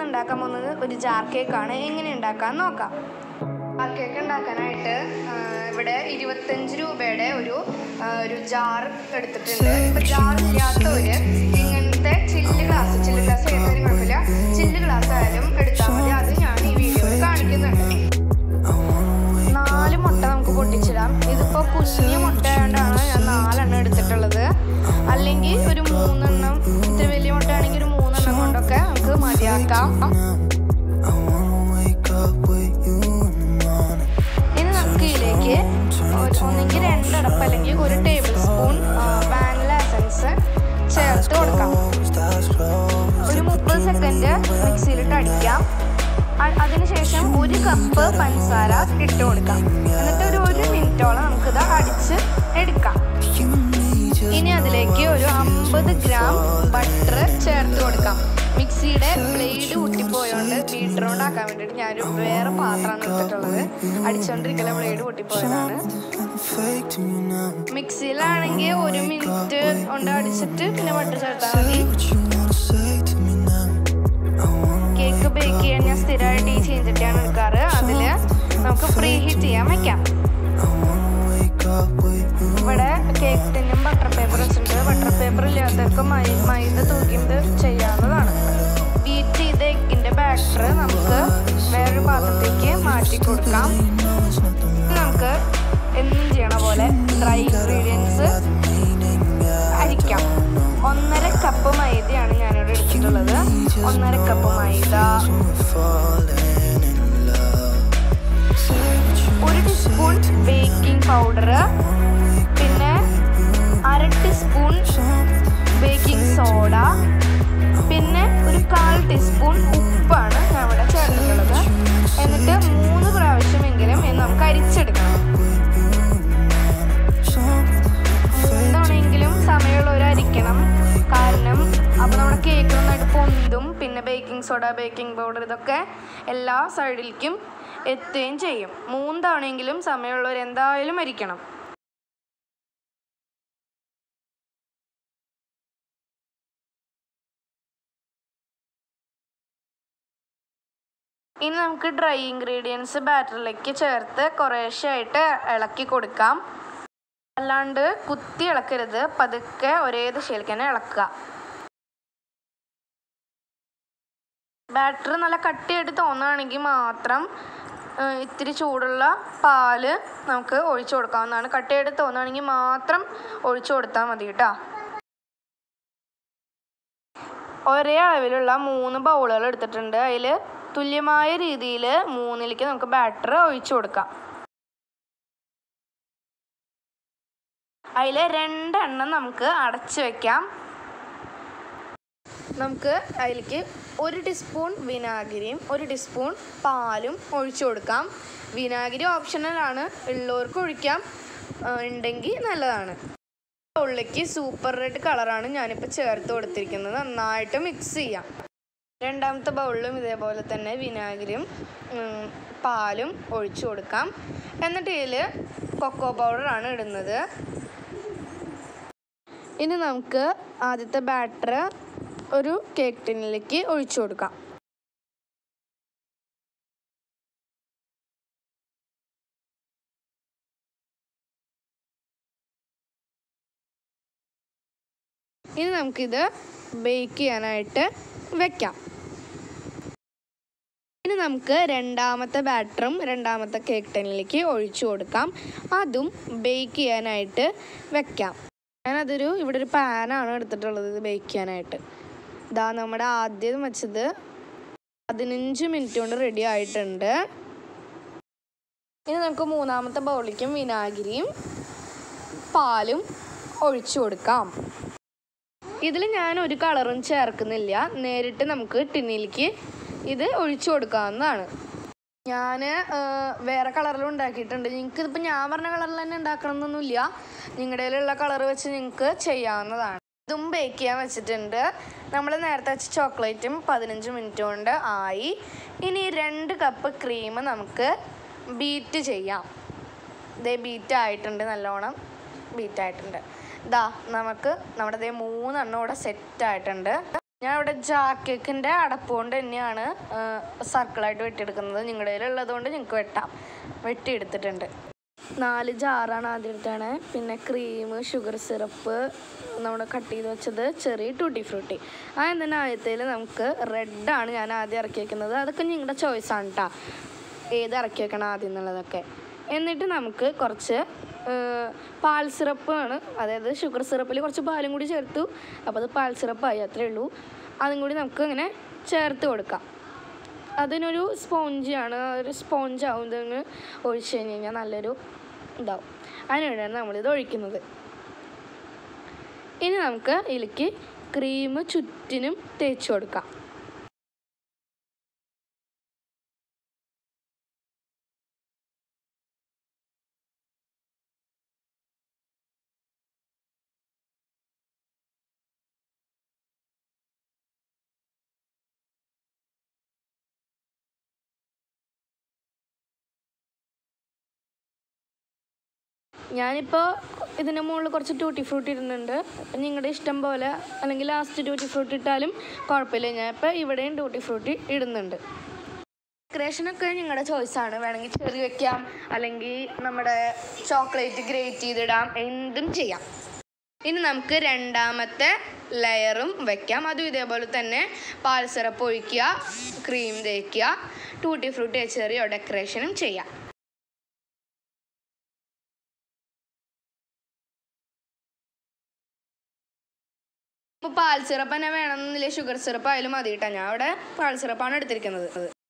ഉണ്ടാക്കാൻ പോകുന്നത് ഒരു ജാർ കേക്കാണ് എങ്ങനെ ഉണ്ടാക്കാന്ന് നോക്കാം ജാർ കേക്ക് ഉണ്ടാക്കാനായിട്ട് ആ, ഇവിടെ ഇരുപത്തഞ്ച് രൂപയുടെ ഒരു ആ, ഒരു ജാർ എടുത്തിട്ടുണ്ട് ഇപ്പൊ ജാർ ഇല്ലാത്തവര് ഇങ്ങനത്തെ ചില്ല് ഗ്ലാസ് ചില്ല് ഗ്ലാസ് ഏതായാലും കുഴപ്പമില്ല ചില്ല് ഗ്ലാസ് ആയാലും എടുത്താൽ മതി അത് ഞാൻ ഈ വീഡിയോയിൽ കാണിക്കുന്നുണ്ട് നാല് മുട്ട നമുക്ക് പൊട്ടിച്ചിടാം ഇതിപ്പോൾ കുഞ്ഞു മുട്ട ആയതുകൊണ്ടാണ് ഞാൻ നാലെണ്ണം എടുത്തിട്ടുള്ളത് അല്ലെങ്കിൽ ഒരു മൂന്നെണ്ണം ഇത്തിരി വലിയ മുട്ട ആണെങ്കിൽ ഒരു മൂന്നെണ്ണം കൊണ്ടൊക്കെ നമുക്ക് മതിയാക്കാം ഇനി നമുക്ക് ഇതിലേക്ക് ഒരു- ഒന്നെങ്കിൽ രണ്ടടപ്പ് അല്ലെങ്കിൽ ഒരു ടേബിൾ സ്പൂൺ വാനില എസൻസ് ചേർത്ത് കൊടുക്കാം ഒരു മുപ്പത് സെക്കൻഡ് മിക്സിയിലിട്ട് അടിക്കാം അ- അതിനുശേഷം ഒരു കപ്പ് പഞ്ചസാര ഇട്ട് കൊടുക്കാം എന്നിട്ട് ഒരു ഒരു മിനിറ്റോളം നമുക്കിത് അടിച്ച് എടുക്കാം ഇനി അതിലേക്ക് ഒരു അമ്പത് ഗ്രാം ബട്ടർ ചേർത്ത് കൊടുക്കാം മിക്സിയുടെ ബ്ലേഡ് പൊട്ടിപ്പോയോണ്ട് ബീറ്റർ കൊണ്ട് ആക്കാൻ വേണ്ടിയിട്ട് ഞാനൊരു വേറെ പാത്രമാണ് എടുത്തിട്ടുള്ളത് അടിച്ചുകൊണ്ടിരിക്കുന്ന ബ്ലേഡ് പൊട്ടിപ്പോയതാണ് മിക്സിയിലാണെങ്കിൽ ഒരു മിനിറ്റ് കൊണ്ട് അടിച്ചിട്ട് പിന്നെ ബട്ടർ ചേർത്താൽ മതി കേക്ക് ബേക്ക് ചെയ്യാൻ ഞാൻ സ്ഥിരമായിട്ട് ഈ ചീഞ്ചട്ടിയാണ് എടുക്കാറ് അതിൽ നമുക്ക് പ്രീ ഹീറ്റ് ചെയ്യാൻ വെക്കാം ഇവിടെ കേക്ക് ടിന്നും ബട്ടർ പേപ്പർ വെച്ചിട്ടുണ്ട് ബട്ടർ പേപ്പർ ഇല്ലാത്തവർക്ക് മൈ മൈദ തൂക്കിയത് ചെയ്യാവുന്നതാണ് ബീറ്റ് ചെയ്ത എഗ്ഗിൻ്റെ ബാറ്റർ നമുക്ക് വേറൊരു പാത്രത്തേക്ക് മാറ്റി കൊടുക്കാം ഇനി നമുക്ക് എന്നും ചെയ്യണ പോലെ ഡ്രൈ ഇൻഗ്രീഡിയൻസ് അരിക്കാം ഒന്നര കപ്പ് മൈദയാണ് ഞാനിവിടെ എടുത്തിട്ടുള്ളത് ഒന്നര കപ്പ് മൈദ ഒരു ടീസ്പൂൺ ബേക്കിംഗ് പൗഡർ പിന്നെ അര ടീസ്പൂൺ ബേക്കിംഗ് സോഡ പിന്നെ ഒരു കാൽ ടീസ്പൂൺ ഉപ്പാണ് ഞാൻ ഇവിടെ ചേർത്തിട്ടുള്ളത് എന്നിട്ട് മൂന്ന് പ്രാവശ്യമെങ്കിലും ഇത് നമുക്ക് അരിച്ചെടുക്കണം മൂന്നവണെങ്കിലും സമയമുള്ളവർ അരിക്കണം കാരണം അപ്പോൾ നമ്മുടെ കേക്ക് നന്നായിട്ട് പൊന്തും പിന്നെ ബേക്കിംഗ് സോഡ ബേക്കിംഗ് പൗഡർ ഇതൊക്കെ എല്ലാ സൈഡിലേക്കും എത്തുകയും ചെയ്യും മൂന്ന് തവണയെങ്കിലും സമയമുള്ളവർ എന്തായാലും അരിക്കണം ഇനി നമുക്ക് ഡ്രൈ ഇൻഗ്രീഡിയൻസ് ബാറ്ററിലേക്ക് ചേർത്ത് കുറേശ്ശെ ആയിട്ട് ഇളക്കി കൊടുക്കാം അല്ലാണ്ട് കുത്തി ഇളക്കരുത് പതുക്കെ ഒരേ ദിശയിലേക്ക് തന്നെ ഇളക്കുക ബാറ്ററി നല്ല കട്ടിയായിട്ട് തോന്നുകയാണെങ്കിൽ മാത്രം ഏഹ്, ഇത്തിരി ചൂടുള്ള പാല് നമുക്ക് ഒഴിച്ചു കൊടുക്കാവുന്നതാണ് കട്ടിയായിട്ട് തോന്നുകയാണെങ്കിൽ മാത്രം ഒഴിച്ചു കൊടുത്താൽ മതി കേട്ടോ ഒരേ അളവിലുള്ള മൂന്ന് ബൗളുകൾ എടുത്തിട്ടുണ്ട് അതിൽ തുല്യമായ രീതിയിൽ മൂന്നിലേക്ക് നമുക്ക് ബാറ്റർ ഒഴിച്ചു കൊടുക്കാം അതിൽ രണ്ടെണ്ണം നമുക്ക് അടച്ചു വെക്കാം നമുക്ക് അതിലേക്ക് ഒരു ടീസ്പൂൺ വിനാഗിരിയും ഒരു ടീസ്പൂൺ പാലും ഒഴിച്ചു കൊടുക്കാം വിനാഗിരി ഓപ്ഷണലാണ് ഉള്ളവർക്ക് ഒഴിക്കാം ആ, ഉണ്ടെങ്കിൽ നല്ലതാണ് ഉള്ളിലേക്ക് സൂപ്പർ റെഡ് കളറാണ് ഞാനിപ്പോൾ ചേർത്ത് കൊടുത്തിരിക്കുന്നത് നന്നായിട്ട് മിക്സ് ചെയ്യാം രണ്ടാമത്തെ ബൗളിലും ഇതേപോലെ തന്നെ വിനാഗിരിയും ഉം, പാലും ഒഴിച്ചു കൊടുക്കാം എന്നിട്ട് ഇതിൽ കൊക്കോ പൗഡറാണ് ഇടുന്നത് ഇനി നമുക്ക് ആദ്യത്തെ ബാറ്റർ ഒരു കേക്ക് ടിന്നിലേക്ക് ഒഴിച്ചു കൊടുക്കാം ഇനി നമുക്കിത് ബേക്ക് ചെയ്യാനായിട്ട് വെക്കാം ഇനി നമുക്ക് രണ്ടാമത്തെ ബാറ്ററും രണ്ടാമത്തെ കേക്ക് ടിന്നിലേക്ക് ഒഴിച്ചു കൊടുക്കാം അതും ബേക്ക് ചെയ്യാനായിട്ട് വെക്കാം ഞാനതൊരു ഇവിടെ ഒരു പാനാണ് എടുത്തിട്ടുള്ളത് ഇത് ബേക്ക് ചെയ്യാനായിട്ട് ഇതാ നമ്മുടെ ആദ്യം വെച്ചത് പതിനഞ്ച് മിനിറ്റ് കൊണ്ട് റെഡി ആയിട്ടുണ്ട് ഇനി നമുക്ക് മൂന്നാമത്തെ ബൗളിലേക്കും വിനാഗിരിയും പാലും ഒഴിച്ചു കൊടുക്കാം ഇതിൽ ഞാൻ ഒരു കളറും ചേർക്കുന്നില്ല നേരിട്ട് നമുക്ക് ടിന്നിലേക്ക് ഇത് ഒഴിച്ചു കൊടുക്കാവുന്നതാണ് ഞാൻ വേറെ കളറിലും ഉണ്ടാക്കിയിട്ടുണ്ട് നിങ്ങൾക്ക് ഇതിപ്പോൾ ഞാൻ പറഞ്ഞ കളറിൽ തന്നെ ഉണ്ടാക്കണമെന്നൊന്നുമില്ല നിങ്ങളുടെ കയ്യിലുള്ള കളർ വെച്ച് നിങ്ങൾക്ക് ചെയ്യാവുന്നതാണ് ഇതും ബേക്ക് ചെയ്യാൻ വെച്ചിട്ടുണ്ട് നമ്മൾ നേരത്തെ വെച്ച ചോക്ലേറ്റും പതിനഞ്ച് മിനിറ്റ് കൊണ്ട് ആയി ഇനി രണ്ട് കപ്പ് ക്രീം നമുക്ക് ബീറ്റ് ചെയ്യാം ഇതേ ബീറ്റ് ആയിട്ടുണ്ട് നല്ലോണം ബീറ്റ് ആയിട്ടുണ്ട് ഇതാ നമുക്ക് നമ്മുടെ ദേ മൂന്നെണ്ണം ഇവിടെ സെറ്റ് ആയിട്ടുണ്ട് ഞാൻ ഇവിടെ ജാക്കേക്കിൻ്റെ അടപ്പ് കൊണ്ട് തന്നെയാണ് സർക്കിളായിട്ട് വെട്ടിയെടുക്കുന്നത് നിങ്ങളുടെ കയ്യിലുള്ളത് കൊണ്ട് നിങ്ങൾക്ക് വെട്ടാം വെട്ടിയെടുത്തിട്ടുണ്ട് നാല് ജാറാണ് ആദ്യം എടുത്താണ് പിന്നെ ക്രീം ഷുഗർ സിറപ്പ് നമ്മുടെ കട്ട് ചെയ്ത് വെച്ചത് ചെറിയ ടൂട്ടി ഫ്രൂട്ടി ആദ്യം തന്നെ ആദ്യത്തേൽ നമുക്ക് റെഡാണ് ഞാൻ ആദ്യം ഇറക്കി വെക്കുന്നത് അതൊക്കെ നിങ്ങളുടെ ചോയ്സാണ് കേട്ടോ ഏത് ഇറക്കി വെക്കണം ആദ്യം എന്നുള്ളതൊക്കെ എന്നിട്ട് നമുക്ക് കുറച്ച് ഏഹ്, പാൽ സിറപ്പാണ് അതായത് ഷുഗർ സിറപ്പിൽ കുറച്ച് പാലും കൂടി ചേർത്തു അപ്പോൾ അത് പാൽ സിറപ്പായി അത്രേ ഉള്ളൂ അതും കൂടി നമുക്ക് ഇങ്ങനെ ചേർത്ത് കൊടുക്കാം അതിനൊരു സ്പോഞ്ചാണ് ഒരു സ്പോഞ്ച് ആവും ഇതിന് ഒഴിച്ച് കഴിഞ്ഞ് കഴിഞ്ഞാൽ നല്ലൊരു ഇതാവും അതിനുവേണ്ടിയാണ് നമ്മളിത് ഒഴിക്കുന്നത് ഇനി നമുക്ക് ഇതിലേക്ക് ക്രീം ചുറ്റിനും തേച്ച് കൊടുക്കാം ഞാനിപ്പോൾ ഇതിൻ്റെ മുകളിൽ കുറച്ച് ടൂട്ടി ഫ്രൂട്ട് ഇടുന്നുണ്ട് അപ്പം നിങ്ങളുടെ ഇഷ്ടം പോലെ അല്ലെങ്കിൽ ലാസ്റ്റ് ടൂട്ടി ഫ്രൂട്ട് ഇട്ടാലും കുഴപ്പമില്ല ഞാൻ ഇപ്പോൾ ഇവിടെയും ടൂട്ടി ഫ്രൂട്ടി ഇടുന്നുണ്ട് ഡെക്കറേഷനൊക്കെ നിങ്ങളുടെ ചോയ്സാണ് വേണമെങ്കിൽ ചെറി വെക്കാം അല്ലെങ്കിൽ നമ്മുടെ ചോക്ലേറ്റ് ഗ്രേറ്റ് ചെയ്തിടാം എന്തും ചെയ്യാം ഇനി നമുക്ക് രണ്ടാമത്തെ ലെയറും വെക്കാം അതും ഇതേപോലെ തന്നെ പാൽ സിറപ്പ് ഒഴിക്കുക ക്രീം തേക്കുക ടൂട്ടി ഫ്രൂട്ടി ചെറിയോ ഡെക്കറേഷനും ചെയ്യാം ഇപ്പോൾ പാൽ സിറപ്പ് തന്നെ വേണമെന്നില്ല ഷുഗർ സിറപ്പ് ആയാലും മതി കേട്ടോ ഞാൻ അവിടെ പാൽ സിറപ്പാണ് എടുത്തിരിക്കുന്നത്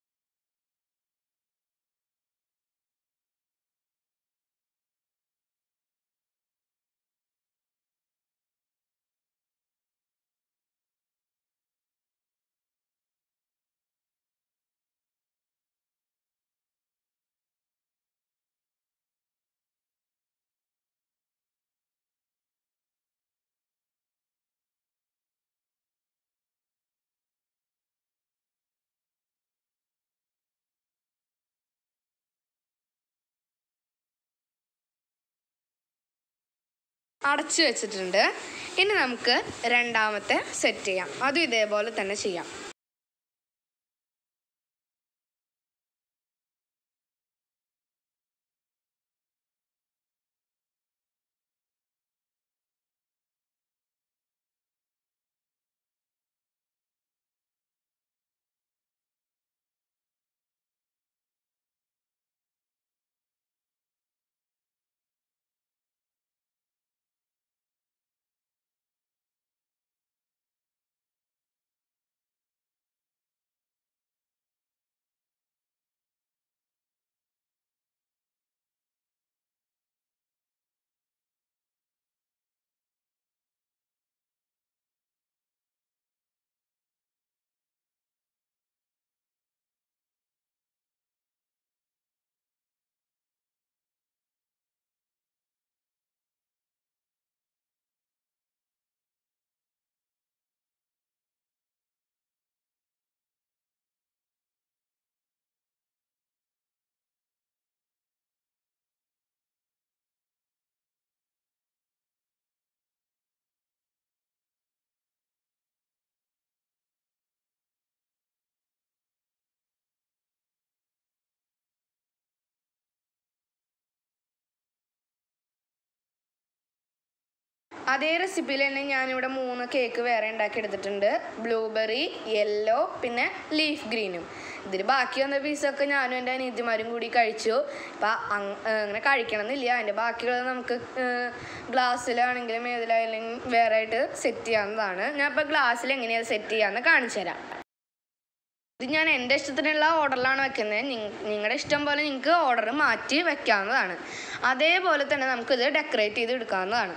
അടച്ചു വെച്ചിട്ടുണ്ട് ഇനി നമുക്ക് രണ്ടാമത്തെ സെറ്റ് ചെയ്യാം അതും ഇതേപോലെ തന്നെ ചെയ്യാം അതേ റെസിപ്പിയിൽ തന്നെ ഞാനിവിടെ മൂന്ന് കേക്ക് വേറെ ഉണ്ടാക്കി എടുത്തിട്ടുണ്ട് ബ്ലൂബെറി യെല്ലോ പിന്നെ ലീഫ് ഗ്രീനും ഇതിൽ ബാക്കി വന്ന പീസൊക്കെ ഞാനും എൻ്റെ അനിയത്തിമാരും കൂടി കഴിച്ചു അപ്പം അങ്ങനെ കഴിക്കണം എന്നില്ല അതിൻ്റെ ബാക്കിയുള്ളത് നമുക്ക് ഗ്ലാസ്സിലാണെങ്കിലും ഏതിലായാലും വേറെ ആയിട്ട് സെറ്റ് ചെയ്യാവുന്നതാണ് ഞാൻ ഇപ്പോൾ ഗ്ലാസ്സിൽ എങ്ങനെയാണ് സെറ്റ് ചെയ്യാമെന്ന് കാണിച്ചു തരാം ഇത് ഞാൻ എൻ്റെ ഇഷ്ടത്തിനുള്ള ഓർഡറിലാണ് വെക്കുന്നത് നിങ്ങളുടെ ഇഷ്ടം പോലെ നിങ്ങൾക്ക് ഓർഡർ മാറ്റി വെക്കാവുന്നതാണ് അതേപോലെ തന്നെ നമുക്കിത് ഡെക്കറേറ്റ് ചെയ്ത് എടുക്കാവുന്നതാണ്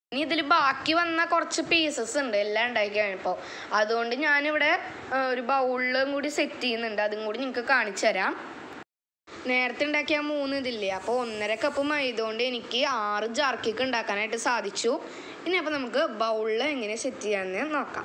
ഇനി ഇതിൽ ബാക്കി വന്ന കുറച്ച് പീസസ് ഉണ്ട് എല്ലാം ഉണ്ടാക്കി കഴിഞ്ഞപ്പോൾ അതുകൊണ്ട് ഞാനിവിടെ ആ, ഒരു ബൗളിലും കൂടി സെറ്റ് ചെയ്യുന്നുണ്ട് അതും കൂടി നിങ്ങൾക്ക് കാണിച്ചു തരാം നേരത്തെ ഉണ്ടാക്കിയ ആ മൂന്ന് ഇതില്ലേ അപ്പോൾ ഒന്നര കപ്പ് മൈദ കൊണ്ട് എനിക്ക് ആറ് ജാർ കേക്ക് ഉണ്ടാക്കാനായിട്ട് സാധിച്ചു ഇനി അപ്പോൾ നമുക്ക് ബൗളിൽ എങ്ങനെ സെറ്റ് ചെയ്യാമെന്ന് നോക്കാം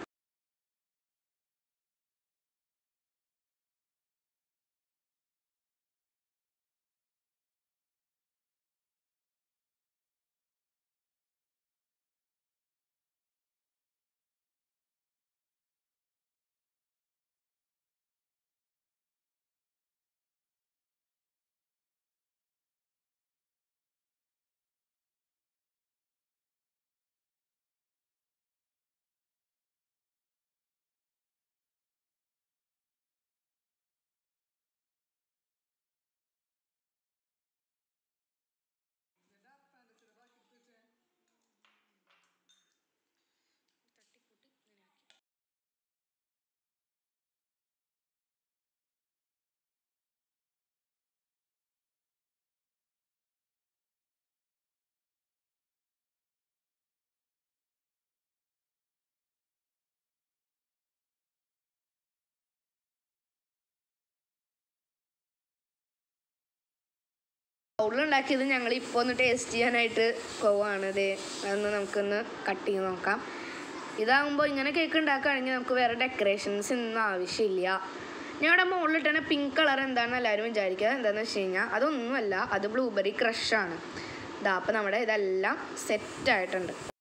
ബൗളിലുണ്ടാക്കിയത് ഞങ്ങൾ ഇപ്പോൾ ഒന്ന് ടേസ്റ്റ് ചെയ്യാനായിട്ട് പോവാണ് ഇത് അതൊന്ന് നമുക്കൊന്ന് കട്ട് ചെയ്ത് നോക്കാം ഇതാകുമ്പോൾ ഇങ്ങനെ കേക്ക് ഉണ്ടാക്കുകയാണെങ്കിൽ നമുക്ക് വേറെ ഡെക്കറേഷൻസ് ഒന്നും ആവശ്യമില്ല ഞങ്ങളുടെ മുകളിലിട്ടാണ് പിങ്ക് കളർ എന്താണെന്ന് എല്ലാവരും വിചാരിക്കുക എന്താണെന്ന് വെച്ച് കഴിഞ്ഞാൽ അതൊന്നുമല്ല അത് ബ്ലൂബെറി ക്രഷാണ് ഇതാ അപ്പോൾ നമ്മുടെ ഇതെല്ലാം സെറ്റ് ആയിട്ടുണ്ട്